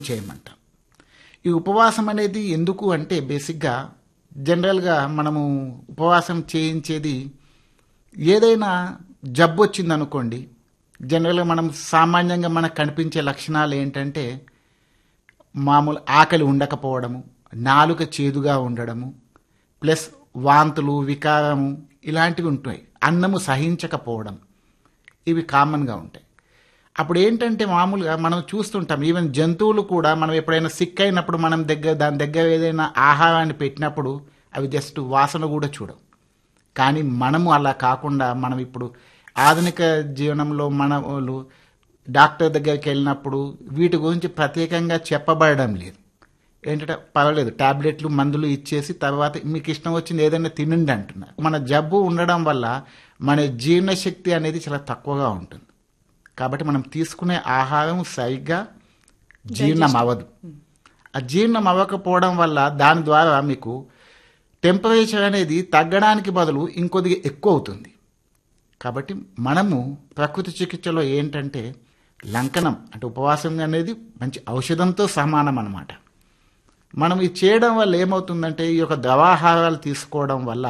చేయమంటాం ఈ ఉపవాసం అనేది ఎందుకు అంటే బేసిక్గా జనరల్గా మనము ఉపవాసం చేయించేది ఏదైనా జబ్బు వచ్చిందనుకోండి జనరల్గా మనం సామాన్యంగా మనకు కనిపించే లక్షణాలు ఏంటంటే మామూలు ఆకలి ఉండకపోవడము నాలుక చేదుగా ఉండడము ప్లస్ వాంతులు వికారము ఇలాంటివి ఉంటాయి అన్నము సహించకపోవడం ఇవి కామన్గా ఉంటాయి అప్పుడు ఏంటంటే మామూలుగా మనం చూస్తుంటాం ఈవెన్ జంతువులు కూడా మనం ఎప్పుడైనా సిక్ అయినప్పుడు మనం దగ్గర దాని దగ్గర ఏదైనా ఆహారాన్ని పెట్టినప్పుడు అవి జస్ట్ వాసన కూడా చూడవు కానీ మనము అలా కాకుండా మనం ఇప్పుడు ఆధునిక జీవనంలో మన వాళ్ళు డాక్టర్ దగ్గరికి వెళ్ళినప్పుడు వీటి గురించి ప్రత్యేకంగా చెప్పబడడం లేదు ఏంటంటే పర్వాలేదు టాబ్లెట్లు మందులు ఇచ్చేసి తర్వాత మీకు ఇష్టం వచ్చింది ఏదైనా తినండి అంటున్నారు మన జబ్బు ఉండడం వల్ల మన జీర్ణశక్తి అనేది చాలా తక్కువగా ఉంటుంది కాబట్టి మనం తీసుకునే ఆహారం సరిగ్గా జీర్ణం అవ్వదు ఆ జీర్ణం అవ్వకపోవడం వల్ల దాని ద్వారా మీకు టెంపరేచర్ అనేది తగ్గడానికి బదులు ఇంకొద్దిగా ఎక్కువ అవుతుంది కాబట్టి మనము ప్రకృతి చికిత్సలో ఏంటంటే లంకనం అంటే ఉపవాసం అనేది మంచి ఔషధంతో సమానం అన్నమాట మనం ఇది చేయడం వల్ల ఏమవుతుందంటే ఈ యొక్క ద్రవాహారాలు తీసుకోవడం వల్ల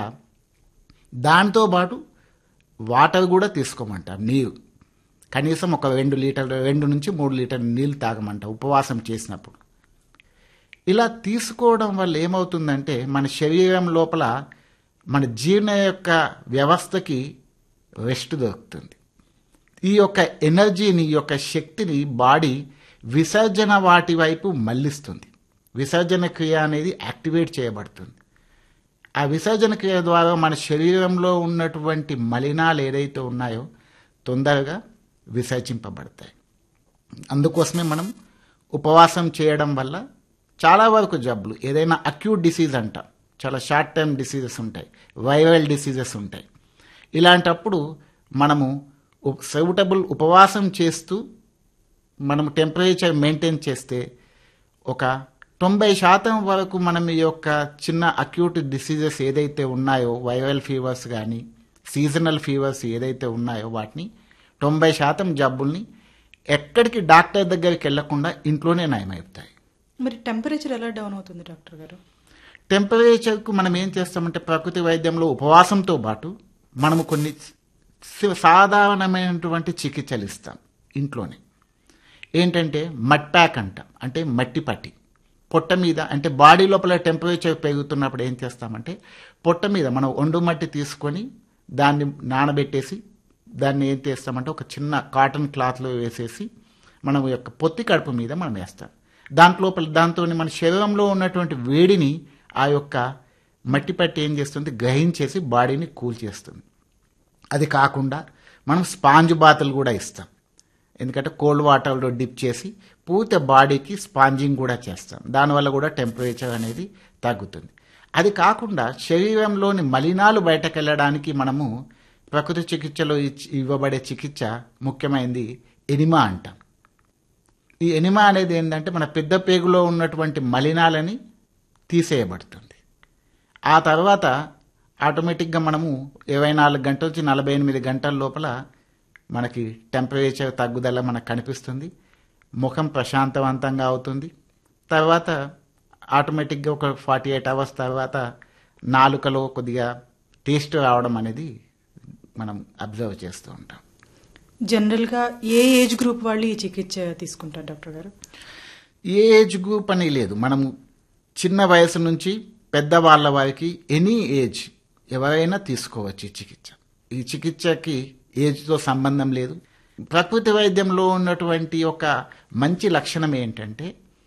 దాంతో పాటు వాటర్ కూడా తీసుకోమంటాం నీరు కనీసం ఒక రెండు లీటర్లు రెండు నుంచి మూడు లీటర్ల నీళ్ళు తాగమంట ఉపవాసం చేసినప్పుడు ఇలా తీసుకోవడం వల్ల ఏమవుతుందంటే మన శరీరం లోపల మన జీర్ణ యొక్క వ్యవస్థకి రెస్ట్ దొరుకుతుంది ఈ యొక్క ఎనర్జీని ఈ యొక్క శక్తిని బాడీ విసర్జన వాటి వైపు మళ్లిస్తుంది విసర్జన క్రియ అనేది యాక్టివేట్ చేయబడుతుంది ఆ విసర్జన క్రియ ద్వారా మన శరీరంలో ఉన్నటువంటి మలినాలు ఏదైతే ఉన్నాయో తొందరగా విసర్జింపబడతాయి అందుకోసమే మనం ఉపవాసం చేయడం వల్ల చాలా వరకు జబ్బులు ఏదైనా అక్యూట్ డిసీజ్ అంటాం చాలా షార్ట్ టర్మ్ డిసీజెస్ ఉంటాయి వైరల్ డిసీజెస్ ఉంటాయి ఇలాంటప్పుడు మనము సూటబుల్ ఉపవాసం చేస్తూ మనం టెంపరేచర్ మెయింటైన్ చేస్తే ఒక తొంభై శాతం వరకు మనం ఈ యొక్క చిన్న అక్యూట్ డిసీజెస్ ఏదైతే ఉన్నాయో వైరల్ ఫీవర్స్ కానీ సీజనల్ ఫీవర్స్ ఏదైతే ఉన్నాయో వాటిని తొంభై శాతం జబ్బుల్ని ఎక్కడికి డాక్టర్ దగ్గరికి వెళ్లకుండా ఇంట్లోనే నయమవుతాయి మరి టెంపరేచర్ ఎలా డౌన్ అవుతుంది డాక్టర్ గారు టెంపరేచర్కు మనం ఏం చేస్తామంటే ప్రకృతి వైద్యంలో ఉపవాసంతో పాటు మనము కొన్ని సాధారణమైనటువంటి చికిత్సలు ఇస్తాం ఇంట్లోనే ఏంటంటే మట్ ప్యాక్ అంటాం అంటే మట్టి పట్టి పొట్ట మీద అంటే బాడీ లోపల టెంపరేచర్ పెరుగుతున్నప్పుడు ఏం చేస్తామంటే పొట్ట మీద మనం ఒండు మట్టి తీసుకొని దాన్ని నానబెట్టేసి దాన్ని ఏం చేస్తామంటే ఒక చిన్న కాటన్ క్లాత్లో వేసేసి మనం యొక్క పొత్తి కడుపు మీద మనం వేస్తాం దాంట్లోపల దాంతో మన శరీరంలో ఉన్నటువంటి వేడిని ఆ యొక్క మట్టి పట్టి ఏం చేస్తుంది గ్రహించేసి బాడీని కూల్ చేస్తుంది అది కాకుండా మనం స్పాంజ్ బాతులు కూడా ఇస్తాం ఎందుకంటే కోల్డ్ వాటర్లో డిప్ చేసి పూర్తి బాడీకి స్పాంజింగ్ కూడా చేస్తాం దానివల్ల కూడా టెంపరేచర్ అనేది తగ్గుతుంది అది కాకుండా శరీరంలోని మలినాలు బయటకు వెళ్ళడానికి మనము ప్రకృతి చికిత్సలో ఇవ్వబడే చికిత్స ముఖ్యమైనది ఎనిమా అంటాం ఈ ఎనిమా అనేది ఏంటంటే మన పెద్ద పేగులో ఉన్నటువంటి మలినాలని తీసేయబడుతుంది ఆ తర్వాత ఆటోమేటిక్గా మనము ఇరవై నాలుగు గంటల నుంచి నలభై ఎనిమిది గంటల లోపల మనకి టెంపరేచర్ తగ్గుదల మనకు కనిపిస్తుంది ముఖం ప్రశాంతవంతంగా అవుతుంది తర్వాత ఆటోమేటిక్గా ఒక ఫార్టీ ఎయిట్ అవర్స్ తర్వాత నాలుకలో కొద్దిగా టేస్ట్ రావడం అనేది మనం అబ్జర్వ్ చేస్తూ ఉంటాం జనరల్గా ఏ ఏజ్ గ్రూప్ వాళ్ళు ఈ చికిత్స తీసుకుంటారు డాక్టర్ గారు ఏ ఏజ్ గ్రూప్ అని లేదు మనము చిన్న వయసు నుంచి పెద్ద వాళ్ళ వారికి ఎనీ ఏజ్ ఎవరైనా తీసుకోవచ్చు ఈ చికిత్స ఈ చికిత్సకి ఏజ్తో సంబంధం లేదు ప్రకృతి వైద్యంలో ఉన్నటువంటి ఒక మంచి లక్షణం ఏంటంటే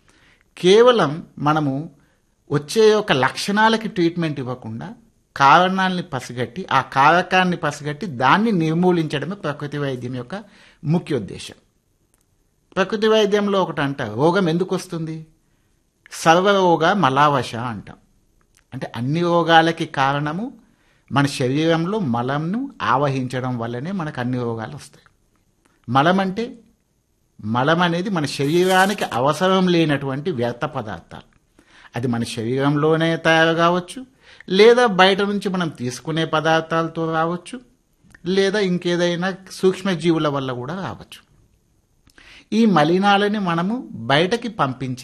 కేవలం మనము వచ్చే యొక్క లక్షణాలకి ట్రీట్మెంట్ ఇవ్వకుండా కారణాలని పసిగట్టి ఆ కారకాన్ని పసిగట్టి దాన్ని నిర్మూలించడమే ప్రకృతి వైద్యం యొక్క ముఖ్య ఉద్దేశం ప్రకృతి వైద్యంలో ఒకటి అంటారు రోగం ఎందుకు వస్తుంది సర్వరోగ మలావశ అంటాం అంటే అన్ని రోగాలకి కారణము మన శరీరంలో మలంను ఆవహించడం వల్లనే మనకు అన్ని రోగాలు వస్తాయి మలం అంటే మలం అనేది మన శరీరానికి అవసరం లేనటువంటి వ్యర్థ పదార్థాలు అది మన శరీరంలోనే తయారు కావచ్చు లేదా బయట నుంచి మనం తీసుకునే పదార్థాలతో రావచ్చు లేదా ఇంకేదైనా సూక్ష్మజీవుల వల్ల కూడా రావచ్చు ఈ మలినాలని మనము బయటకి పంపించి